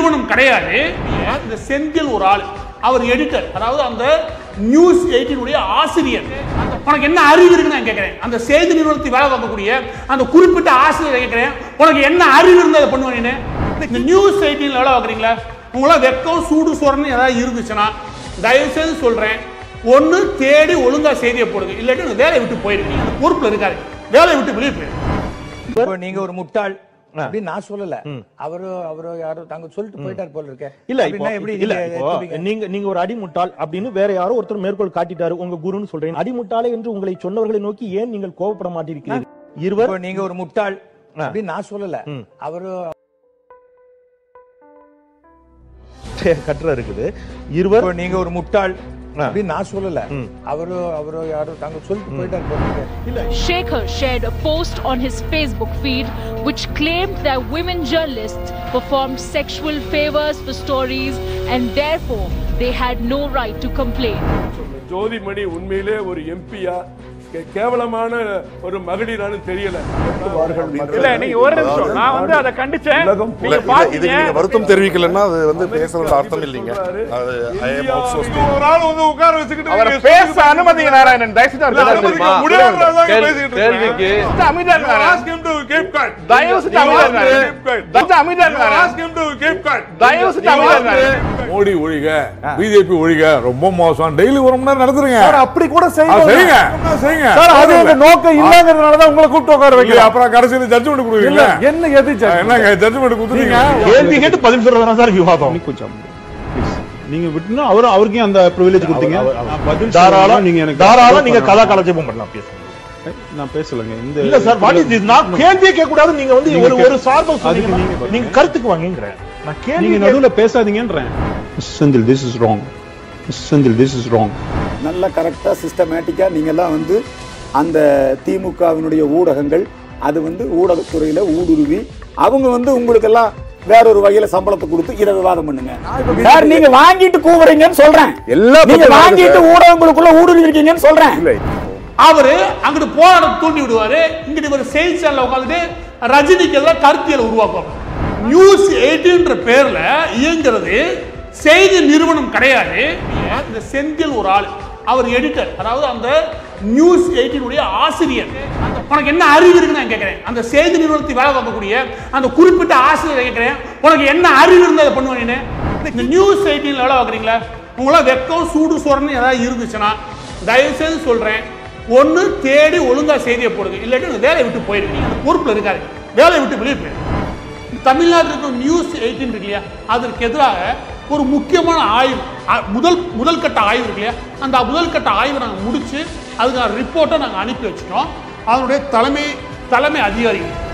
நிறுவனம் கிடையாது இந்த செந்தில் ஒரு ஆள் அவர் எடிட்டர் அதாவது அந்த நியூஸ் எயிட்டினுடைய ஆசிரியர் அந்த உனக்கு என்ன அறிவு இருக்குன்னு நான் கேட்கிறேன் அந்த செய்தி நிறுவனத்தை வேலை பார்க்கக்கூடிய அந்த குறிப்பிட்ட ஆசிரியரை கேட்கிறேன் உனக்கு என்ன அறிவு இருந்து அதை பண்ணுவேன் இந்த நியூஸ் எயிட்டின் வேலை பார்க்குறீங்களா உங்களாம் வெக்கம் சூடு சொரன்னு ஏதாவது இருந்துச்சுன்னா தயவு செய்து சொல்றேன் ஒண்ணு தேடி ஒழுங்கா செய்தியை போடுங்க இல்லாட்டி உங்க வேலையை விட்டு போயிடுங்க அந்த பொறுப்புல இருக்காரு வேலையை விட்டு வெளியே போயிடுங்க இப்போ நீங்க ஒரு முட்டாள் அப்படின்னு நான் சொல்லல அவரு அவரு யாரோ தாங்க சொல்லிட்டு போயிட்டார் போல இருக்க இல்ல இப்போ அப்படின்னா எப்படி இல்ல நீங்க இப்போ ஏத்துப்பீங்க? நீங்க நீங்க ஒரு அடிமுட்டாள் அப்படின்னு வேற யாரோ ஒருத்தர் மேற்கோள் காட்டிட்டாரு உங்க குருன்னு சொல்றீங்க அடிமுட்டாளே என்று உங்களை சொன்னவர்களை நோக்கி ஏன் நீங்கள் கோபப்பட மாட்டீர்கள் இருவர் இப்போ நீங்க ஒரு முட்டாள் அப்படின்னு நான் சொல்லல அவரு கட்டுற இருக்குது இருவர் இப்போ நீங்க ஒரு முட்டாள் அப்படின்னு நான் சொல்லல அவரு அவரு யாரோ தாங்க சொல்லிட்டு போயிட்டார் போல இருக்க Shekhar shared a post on his Facebook feed which claimed that women journalists performed sexual favors for stories and therefore they had no right to complain. Jothimani உண்மையிலே ஒரு எம்பியா கேவலமான ஒரு மகளிரானு தெரியல இல்ல நீங்க ஒரு நிமிஷம் நான் வந்து அதை கண்டிச்சேன் உலகம் நீங்க இல்ல, இது- இதுக்கு நீங்க பாத்தீங்க வருத்தம் தெரிவிக்கலன்னா அது வந்து பேசுறது அர்த்தம் இல்லைங்க அது I am also இந்தியா ஒரு ஆள் வந்து உட்கார வச்சுக்கிட்டு அவரை நீங்க பேச சொல்லுங்க. அனுமதிங்க நாராயணன் தயவு செஞ்சு அவர் இல்ல, பேச அனுமதிக்க தெரியுமா? முடியாதனால தான் கேள்வி- பேசிட்டு கேள்விக்கு இருக்கேன். அமைதியா You இருங்க ask him to keep quiet. தயவு செஞ்சு You அமைதியா ask இருங்க. him to keep quiet. தயவு செஞ்சு அமைதியா You இருங்க. ask him to keep quiet. தயவு செஞ்சு அமைதியா இருங்க. மோடி ஒழிக பிஜேபி ஒழிக ரொம்ப மோசம் டெய்லி ஒரு மணி நேரம் நடத்துறீங்க அப்படி கூட ஆ, செய்யுங்க செய்யுங்க சார் அது எங்க நோக்கம் இல்லங்கிறதுனால தான் உங்களை கூப்பிட்டு உட்கார இல்ல, வைக்கிறேன் அப்புறம் கடைசியில் ஜட்ஜ்மெண்ட் கொடுக்குறீங்களா என்ன எது என்னங்க ஜட்ஜ்மெண்ட் கொடுத்துருங்க கேள்வி கேட்டு பதில் சொல்றதுனா சார் விவாதம் கொஞ்சம் please. நீங்க விட்டுனா அவரு அவருக்கே அந்த ப்ரிவிலேஜ் கொடுத்தீங்க அவர்- அவர்- நான் பதில் தாராளம் சொல்லணும்னா நீங்க எனக்கு தாராளம் நீங்க பண்ணலாம். கலா கலஜபம் பண்ணலாம் பேசுங்க நான் பேசலங்க இந்த இல்ல சார் வாட் இஸ் திஸ் நான் கேள்வியே கேட்க கூடாது நீங்க வந்து நீங்க ஒரு கே- ஒரு சார்பா அதுக்கு சொன்னீங்க நீங்க பாருங்க. நீங்க கருத்துக்கு வாங்கிங்கறேன் நான் கேள்வி நீங்க கேட்க- நடுவுல பேசாதீங்கன்றேன் Senthil this is wrong Senthil this is wrong நல்ல கரெக்டாக சிஸ்டமேட்டிக்காக நீங்கள்லாம் வந்து அந்த திமுகவினுடைய ஊடகங்கள் அது வந்து ஊடகத்துறையில் ஊடுருவி அவங்க வந்து உங்களுக்கெல்லாம் வேற ஒரு வகையில சம்பளத்தை கொடுத்து இதை விவாதம் பண்ணுங்க சார் நீங்க வாங்கிட்டு கூவுறீங்கன்னு சொல்றேன் நீங்க வாங்கிட்டு ஊடகங்களுக்குள்ள ஊடுருவி இருக்கீங்கன்னு சொல்றேன் அவரு அங்கிட்டு போராட தூண்டி விடுவாரு இங்கிட்டு இவர் செய்தி சேனல்ல உட்காந்துட்டு ரஜினிக்கு எல்லாம் கருத்தியல் உருவாக்குவாங்க நியூஸ் எயிட்டின்ற பேர்ல இயங்குறது செய்தி நிறுவனம் கிடையாது இந்த செந்தில் ஒரு ஆள் அவர் எடிட்டர் அதாவது அந்த நியூஸ் எயிட்டினுடைய ஆசிரியர் அந்த உனக்கு என்ன அறிவு இருக்குன்னு நான் கேட்கிறேன் அந்த செய்தி நிறுவனத்தை வேலை பார்க்கக்கூடிய அந்த குறிப்பிட்ட ஆசிரியரை கேட்கிறேன் உனக்கு என்ன அறிவு இருந்து அதை பண்ணுவேன் இந்த நியூஸ் எயிட்டின் வேலை பார்க்குறீங்களா உங்களாம் வெக்கம் சூடு சொரன்னு ஏதாவது இருந்துச்சுன்னா தயவு செய்து சொல்றேன் ஒண்ணு தேடி ஒழுங்கா செய்தியை போடுங்க இல்லாட்டி உங்க வேலையை விட்டு போயிடுங்க அந்த பொறுப்புல இருக்காரு வேலையை விட்டு வெளியே போயிடுங்க தமிழ்நாட்டில் இருக்கிற நியூஸ் எயிட்டின் இருக்கு இல்லையா அதற்கு எதிராக ஒரு முக்கியமான ஆய்வு அ- முதல் முதல் கட்ட ஆய்வு இருக்கு இல்லையா அந்த முதல் கட்ட ஆய்வை நாங்கள் முடிச்சு அதுக்கான ரிப்போர்ட்டை நாங்கள் அனுப்பி வச்சிட்டோம் அதனுடைய தலைமை தலைமை அதிகாரிகள்